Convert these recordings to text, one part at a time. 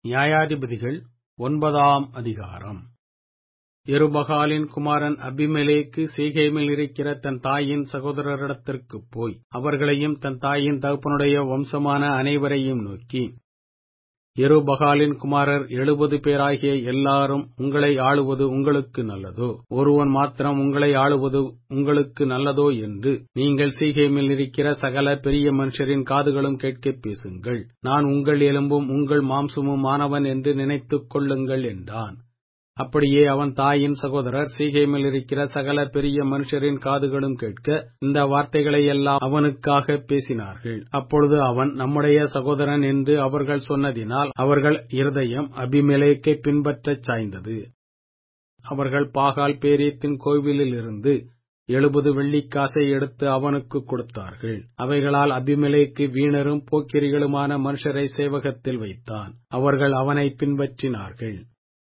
நியாயாதிபதிகள் ஒன்பதாம் அதிகாரம் யெருபகாலின் குமாரன் அபிமெலேக்கு சீகேமில் இருக்கிற தன் தாயின் சகோதரரிடத்திற்குப் போய் அவர்களையும் தன் தாயின் தகப்பனுடைய வம்சமான அனைவரையும் நோக்கி யெருபகாலின் குமாரர் எழுபது பேராகிய எல்லாரும் உங்களை ஆளுவது உங்களுக்கு நல்லதோ ஒருவன் மாத்திரம் உங்களை ஆளுவது உங்களுக்கு நல்லதோ என்று நீங்கள் சீகேமில் இருக்கிற சகல பெரிய மனுஷரின் காதுகளும் கேட்கப் பேசுங்கள் நான் உங்கள் எலும்பும் உங்கள் மாம்சமும் ஆனவன் என்று நினைத்துக் கொள்ளுங்கள் என்றான் அப்படியே அவன் தாயின் சகோதரர் சீகேமில் இருக்கிற சகல பெரிய மனுஷரின் காதுகளும் கேட்க இந்த வார்த்தைகளை எல்லாம் அவனுக்காக பேசினார்கள் அப்பொழுது அவன் நம்முடைய சகோதரன் என்று அவர்கள் சொன்னதினால் அவர்கள் இருதயம் அபிமெலேக்கை பின்பற்றச் சாய்ந்தது அவர்கள் பாகால் பேரீத்தின் கோவிலிலிருந்து எழுபது வெள்ளிக்காசை எடுத்து அவனுக்கு கொடுத்தார்கள் அவைகளால் அபிமெலேக்கு வீணரும் போக்கிரிகளுமான மனுஷரை சேவகத்தில் வைத்தான் அவர்கள் அவனை பின்பற்றினார்கள்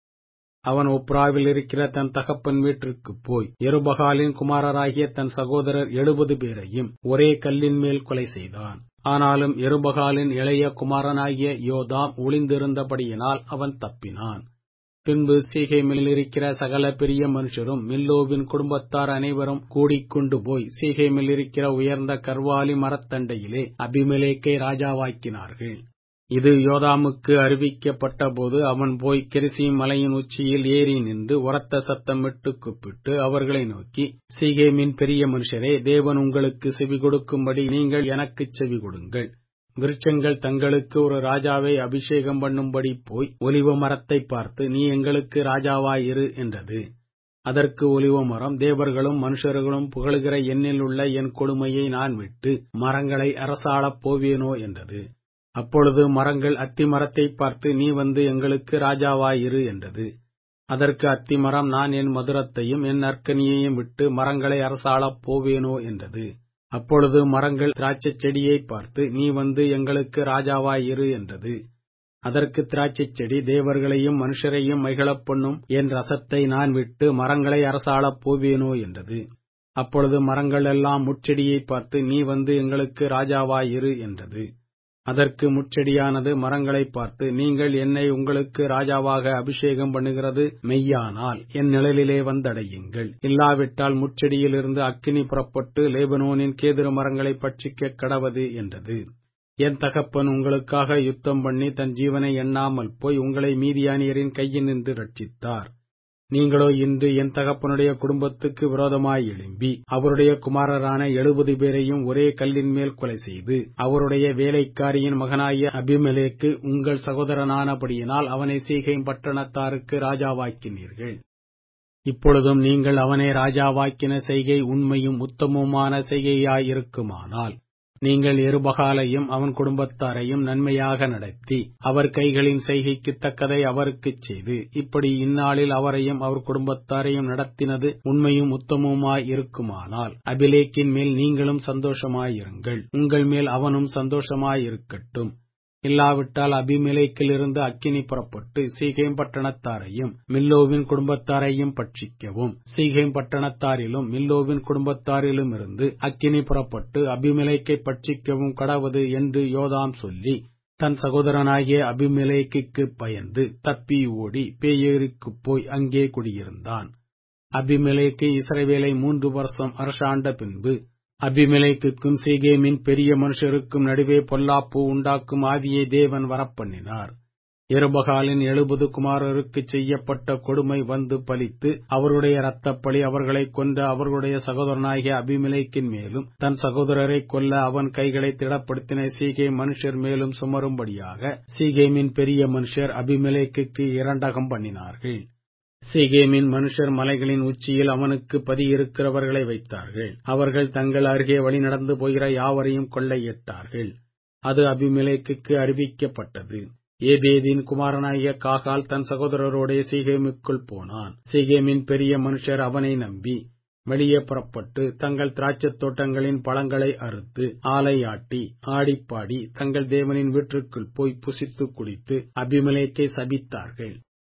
அவன் ஒப்ராவில் இருக்கிற தன் தகப்பன் வீட்டிற்குப் போய் எருபகாலின் குமாரராகிய தன் சகோதரர் எழுபது பேரையும் ஒரே கல்லின் மேல் கொலை செய்தான் ஆனாலும் எருபகாலின் இளைய குமாரனாகிய யோதாம் ஒளிந்திருந்தபடியினால் அவன் தப்பினான் பின்பு சீகேமில் இருக்கிற சகல பெரிய மனுஷரும் மில்லோவின் குடும்பத்தார் அனைவரும் கூடிக்கொண்டு போய் சீகேமில் இருக்கிற உயர்ந்த கர்வாலி மரத்தண்டையிலே அபிமெலேக்கை ராஜாவாக்கினார்கள் இது யோதாமுக்கு அறிவிக்கப்பட்ட போது அவன் போய் கெரிசீம் மலையின் உச்சியில் ஏறி நின்று உரத்த சத்தமிட்டு கூப்பிட்டு அவர்களை நோக்கி சீகேமின் பெரிய மனுஷரே தேவன் உங்களுக்கு செவி கொடுக்கும்படி நீங்கள் எனக்குச் செவி கொடுங்கள் விருட்சங்கள் தங்களுக்கு ஒரு ராஜாவை அபிஷேகம் பண்ணும்படி போய் ஒலிவ மரத்தை பார்த்து நீ எங்களுக்கு ராஜாவாயிரு என்றது அதற்கு ஒலிவ மரம் தேவர்களும் மனுஷர்களும் புகழுகிற எண்ணில் உள்ள என் கொடுமையை நான் விட்டு மரங்களை அரசாளப் போவேனோ என்றது அப்பொழுது மரங்கள் அத்தி மரத்தை பார்த்து நீ வந்து எங்களுக்கு ராஜாவாயிரு என்றது அதற்கு அத்திமரம் நான் என் மதுரத்தையும் என் நற்கனியையும் விட்டு மரங்களை அரசாளப் போவேனோ என்றது அப்பொழுது மரங்கள் திராட்சைச் செடியை பார்த்து நீ வந்து எங்களுக்கு ராஜாவாயிரு என்றது அதற்கு திராட்சைச் செடி தேவர்களையும் மனுஷரையும் மைகளப் பண்ணும் என் ரசத்தை நான் விட்டு மரங்களை அரசாளப் போவேனோ என்றது அப்பொழுது மரங்கள் எல்லாம் முட்செடியை பார்த்து நீ வந்து எங்களுக்கு ராஜாவாயிரு என்றது அதற்கு முச்செடியானது மரங்களை பார்த்து நீங்கள் என்னை உங்களுக்கு ராஜாவாக அபிஷேகம் பண்ணுகிறது மெய்யானால் என் நிழலிலே வந்தடையுங்கள் இல்லாவிட்டால் முச்செடியிலிருந்து அக்கினி புறப்பட்டு லேபனோனின் கேதுரு மரங்களை பட்சிக்க கடவது என்றது என் தகப்பன் உங்களுக்காக யுத்தம் பண்ணி தன் ஜீவனை எண்ணாமல் போய் உங்களை மீதியானியரின் கையினின்று ரட்சித்தார் நீங்களோ இன்று என் தகப்பனுடைய குடும்பத்துக்கு விரோதமாய் எழும்பி அவருடைய குமாரரான எழுபது பேரையும் ஒரே கல்லின் மேல் கொலை செய்து அவருடைய வேலைக்காரியின் மகனாகிய அபிமெலேக்கு உங்கள் சகோதரனானபடியினால் அவனை சீகையும் பட்டணத்தாருக்கு ராஜாவாக்கினீர்கள் இப்பொழுதும் நீங்கள் அவனை ராஜாவாக்கின செய்கை உண்மையும் உத்தமுமான செய்கையாயிருக்குமானால் நீங்கள் எருபகாலையும் அவன் குடும்பத்தாரையும் நன்மையாக நடத்தி அவர் கைகளின் செய்கைக்குத் தக்கதை அவருக்குச் செய்து இப்படி இந்நாளில் அவரையும் அவர் குடும்பத்தாரையும் நடத்தினது உண்மையும் உத்தமுமாய் இருக்குமானால் அபிலேக்கின் மேல் நீங்களும் சந்தோஷமாயிருங்கள் உங்கள் மேல் அவனும் சந்தோஷமாயிருக்கட்டும் இல்லாவிட்டால் அபிமிலைக்கிலிருந்து அக்கினி புறப்பட்டு சீகேம் பட்டணத்தாரையும் மில்லோவின் குடும்பத்தாரையும் பட்சிக்கவும் சீகேம் பட்டணத்தாரிலும் மில்லோவின் குடும்பத்தாரிலும் இருந்து அக்கினி புறப்பட்டு அபிமிலைக்கை பட்சிக்கவும் கடவது என்று யோதாம் சொல்லி தன் சகோதரனாகிய அபிமிலேக்கு பயந்து தப்பி ஓடி பேயேருக்குப் போய் அங்கே குடியிருந்தான் அபிமிலேக்கு இஸ்ரவேலை மூன்று வருஷம் அரசாண்ட பின்பு அபிமெலேக்குக்கும் சீகேமின் பெரிய மனுஷருக்கும் நடுவே பொல்லாப்பு உண்டாக்கும் ஆவியை தேவன் வரப்பண்ணினார் எருபகாலின் எழுபது குமாரருக்கு செய்யப்பட்ட கொடுமை வந்து பலித்து அவருடைய இரத்தப்பழி அவர்களை கொன்ற அவர்களுடைய சகோதரனாகிய அபிமிலேக்கின் மேலும் தன் சகோதரரை கொல்ல அவன் கைகளை திடப்படுத்தின சீகே மனுஷர் மேலும் சுமரும்படியாக சீகேமின் பெரிய மனுஷர் அபிமிலேக்கு இரண்டகம் பண்ணினார்கள் சீகேமின் மனுஷர் மலைகளின் உச்சியில் அவனுக்கு பதியிருக்கிறவர்களை வைத்தார்கள் அவர்கள் தங்கள் அருகே வழி நடந்து போகிற யாவரையும் கொள்ளையிட்டார்கள் அது அபிமிலேக்கு அறிவிக்கப்பட்டது ஏபேதின் குமாரனாகிய காகால் தன் சகோதரரோடைய சீகேமுக்குள் போனான் சீகேமின் பெரிய மனுஷர் அவனை நம்பி வெளியே புறப்பட்டு தங்கள் திராட்சத் தோட்டங்களின் பழங்களை அறுத்து ஆலையாட்டி ஆடிப்பாடி தங்கள் தேவனின் வீட்டிற்குள் போய் புசித்து குடித்து அபிமலேக்கை சபித்தார்கள்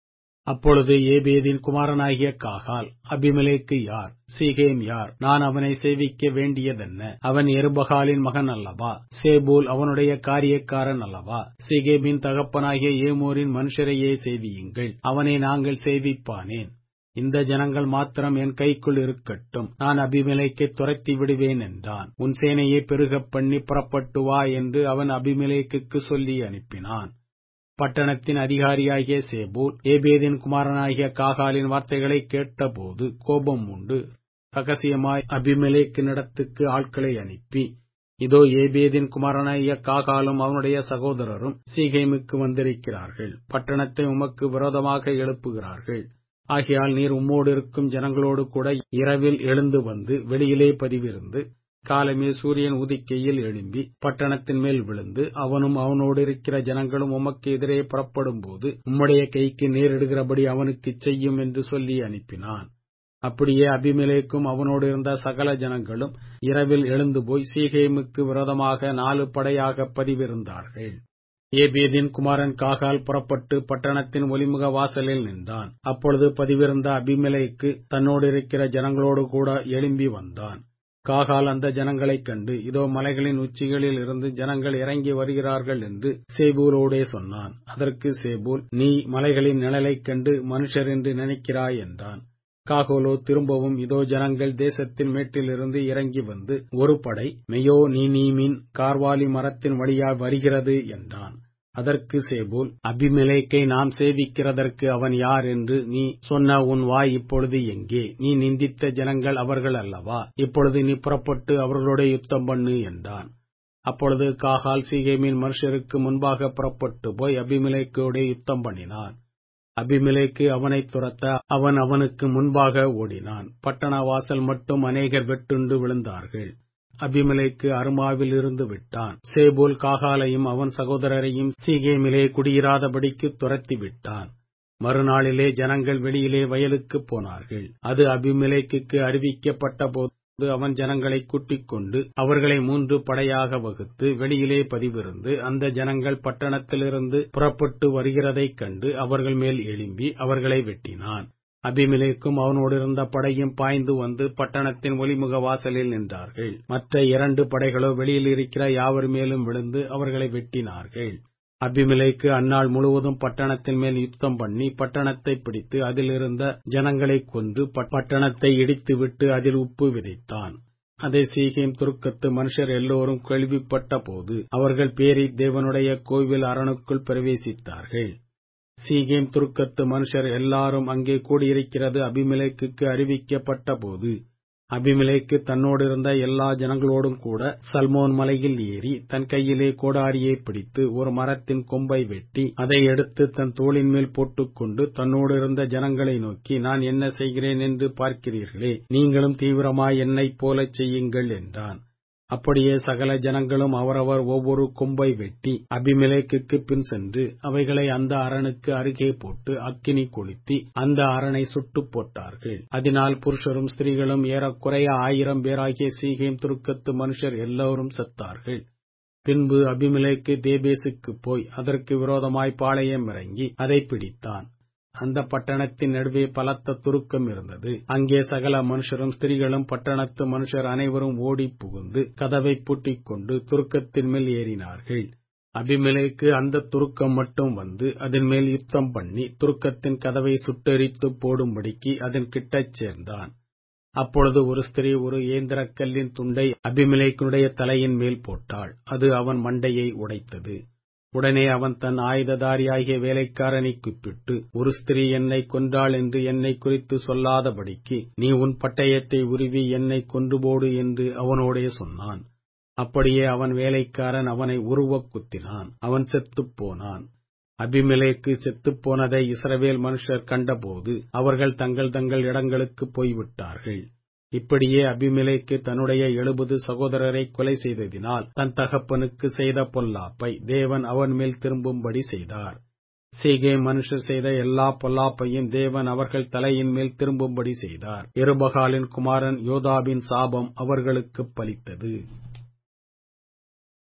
அப்பொழுது ஏபேதின் குமாரனாகிய காகால் அபிமெலேக்கு யார் சீகேம் யார் நான் அவனை சேவிக்க வேண்டியதென்ன அவன் எருபகாலின் மகன் அல்லவா சேபூல் அவனுடைய காரியக்காரன் அல்லவா சீகேமின் தகப்பனாகிய ஏமோரின் மனுஷரையே சேவியுங்கள் அவனை நாங்கள் சேவிப்பானேன் இந்த ஜனங்கள் மாத்திரம் என் கைக்குள் இருக்கட்டும் நான் அபிமெலேக்கை துரத்தி விடுவேன் என்றான் உன் சேனையை பெருகப் பண்ணி புறப்பட்டு வா என்று அவன் அபிமெலேக்குக்கு சொல்லி அனுப்பினான் பட்டணத்தின் அதிகாரியாகிய சேபூல் ஏபேதின் குமாரனாகிய காகாலின் வார்த்தைகளை கேட்டபோது கோபம் உண்டு ரகசியமாய் அபிமெலேக்கினிடத்துக்கு ஆட்களை அனுப்பி இதோ ஏபேதின் குமாரனாகிய காகாலும் அவனுடைய சகோதரரும் சீகேமுக்கு வந்திருக்கிறார்கள் பட்டணத்தை உமக்கு விரோதமாக எழுப்புகிறார்கள் ஆகையால் நீர் உம்மோடு இருக்கும் ஜனங்களோடு கூட இரவில் எழுந்து வந்து வெளியிலே பதிவிருந்து காலமே சூரியன் உதிக்கையில் எழும்பி பட்டணத்தின் மேல் விழுந்து அவனும் அவனோடு இருக்கிற ஜனங்களும் உமக்கு எதிரே புறப்படும்போது உம்முடைய கைக்கு நேரிடுகிறபடி அவனுக்கு செய்யும் என்று சொல்லி அனுப்பினான் அப்படியே அபிமெலேக்கும் அவனோடு இருந்த சகல ஜனங்களும் இரவில் எழுந்து போய் சீகேமுக்கு விரோதமாக நாலு படையாக பதிவிருந்தார்கள் ஏபேதின் குமாரன் காகால் புறப்பட்டு பட்டணத்தின் ஒலிமுக வாசலில் நின்றான் அப்பொழுது பதிவிருந்த அபிமெலேக்கு தன்னோடு இருக்கிற ஜனங்களோடு கூட எழும்பி வந்தான் காகால் அந்த ஜனங்களைக் கண்டு இதோ மலைகளின் உச்சிகளில் இருந்து ஜனங்கள் இறங்கி வருகிறார்கள் என்று சேபூலோடே சொன்னான் அதற்கு சேபூல் நீ மலைகளின் நிழலைக் கண்டு மனுஷர் என்று நினைக்கிறாய் என்றான் காகோலோ திரும்பவும் இதோ ஜனங்கள் தேசத்தின் மேட்டிலிருந்து இறங்கி வந்து ஒரு படை மெயோ நீமீன் கார்வாலி மரத்தின் வழியாய் வருகிறது என்றான் அதற்கு சேபூல் அபிமெலேக்கை நாம் சேவிக்கிறதற்கு அவன் யார் என்று நீ சொன்ன உன் வாய் இப்பொழுது எங்கே நீ நிந்தித்த ஜனங்கள் அவர்கள் அல்லவா இப்பொழுது நீ புறப்பட்டு அவர்களோட யுத்தம் பண்ணு என்றான் அப்பொழுது காகால் சீகேமின் மனுஷருக்கு முன்பாக புறப்பட்டு போய் அபிமெலேக்கோட யுத்தம் பண்ணினான் அபிமெலேக்கு அவனை துரத்த அவன் அவனுக்கு முன்பாக ஓடினான் பட்டண வாசல் மட்டும் அநேகர் வெட்டுண்டு விழுந்தார்கள் அபிமலைக்கு அருமாவில் இருந்து விட்டான் சேபோல் காகாலையும் அவன் சகோதரரையும் சீகேமிலே குடியிராதபடிக்கு துரத்தி விட்டான் மறுநாளிலே ஜனங்கள் வெளியிலே வயலுக்குப் போனார்கள் அது அபிமெலேக்கு அறிவிக்கப்பட்ட போது அவன் ஜனங்களை கூட்டிக் கொண்டு அவர்களை மூன்று படையாக வகுத்து வெளியிலே பதிவிருந்து அந்த ஜனங்கள் பட்டணத்திலிருந்து புறப்பட்டு வருகிறதைக் கண்டு அவர்கள் மேல் எழும்பி அவர்களை வெட்டினான் அபிமெலேக்கும் அவனோடு இருந்த படையும் பாய்ந்து வந்து பட்டணத்தின் ஒலிமுக வாசலில் நின்றார்கள் மற்ற இரண்டு படைகளோ வெளியில் இருக்கிற யாவர் மேலும் விழுந்து அவர்களை வெட்டினார்கள் அபிமெலேக்கு அந்நாள் முழுவதும் பட்டணத்தின் மேல் யுத்தம் பண்ணி பட்டணத்தை பிடித்து அதிலிருந்த ஜனங்களை கொன்று பட்டணத்தை இடித்துவிட்டு அதில் உப்பு விதைத்தான் அதை சீகேம் துருக்கத்து மனுஷர் எல்லோரும் கேள்விப்பட்ட போது அவர்கள் பேரி தேவனுடைய கோவில் அரணுக்குள் பிரவேசித்தார்கள் சீகேம் துருக்கத்து மனுஷர் எல்லாரும் அங்கே கூடியிருக்கிறது அபிமெலேக்குக்கு அறிவிக்கப்பட்ட போது அபிமெலேக்கு தன்னோடு இருந்த எல்லா ஜனங்களோடும் கூட சல்மோன் மலையில் ஏறி தன் கையிலே கோடாரியை பிடித்து ஒரு மரத்தின் கொம்பை வெட்டி அதை எடுத்து தன் தோளின் மேல் போட்டுக்கொண்டு தன்னோடு இருந்த ஜனங்களை நோக்கி நான் என்ன செய்கிறேன் என்று பார்க்கிறீர்களே நீங்களும் தீவிரமாய் என்னைப் போலச் செய்யுங்கள் என்றான் அப்படியே சகல ஜனங்களும் அவரவர் ஒவ்வொரு கொம்பை வெட்டி அபிமெலேக்குக்கு பின் சென்று அவைகளை அந்த அரணுக்கு அருகே போட்டு அக்கினி கொளுத்தி அந்த அரணை சுட்டு போட்டார்கள் அதனால் புருஷரும் ஸ்திரீகளும் ஏறக்குறைய ஆயிரம் பேராகிய சீகேம் துருக்கத்து மனுஷர் எல்லோரும் செத்தார்கள் பின்பு அபிமெலேக்கு தேபேசுக்கு போய் அதற்கு விரோதமாய் பாளையம் இறங்கி அதை பிடித்தான் அந்த பட்டணத்தின் நடுவே பலத்த துருக்கம் இருந்தது அங்கே சகல மனுஷரும் ஸ்திரீகளும் பட்டணத்து மனுஷர் அனைவரும் ஓடி புகுந்து கதவை பூட்டிக் கொண்டு துருக்கத்தின் மேல் ஏறினார்கள் அபிமெலேக்கு அந்த துருக்கம் மட்டும் வந்து அதன் மேல் யுத்தம் பண்ணி துருக்கத்தின் கதவை சுட்டெரித்து போடும்படிக்கு அதன் கிட்டச் சேர்ந்தான் அப்பொழுது ஒரு ஸ்திரீ ஒரு ஏந்திரக்கல்லின் துண்டை அபிமெலேக்கினுடைய தலையின் மேல் போட்டாள் அது அவன் மண்டையை உடைத்தது உடனே அவன் தன் ஆயுததாரியாகிய வேலைக்காரனை கூப்பிட்டு ஒரு ஸ்திரீ என்னை கொன்றாள் என்று என்னை குறித்து சொல்லாதபடிக்கு நீ உன் பட்டயத்தை உருவி என்னை கொன்றுபோடு என்று அவனோடே சொன்னான் அப்படியே அவன் வேலைக்காரன் அவனை உருவக் குத்தினான் அவன் செத்துப் போனான் அபிமெலேக்கு செத்துப்போனதை இஸ்ரவேல் மனுஷர் கண்டபோது அவர்கள் தங்கள் தங்கள் இடங்களுக்கு போய்விட்டார்கள் இப்படியே அபிமெலேக்கு தன்னுடைய எழுபது சகோதரரை கொலை செய்ததினால் தன் தகப்பனுக்கு செய்த பொல்லாப்பை தேவன் அவன் மேல் திரும்பும்படி செய்தார் சீகே மனுஷர் செய்த எல்லா பொல்லாப்பையும் தேவன் அவர்கள் தலையின் மேல் திரும்பும்படி செய்தார் எருபகாலின் குமாரன் யோதாபின் சாபம் அவர்களுக்குப் பலித்தது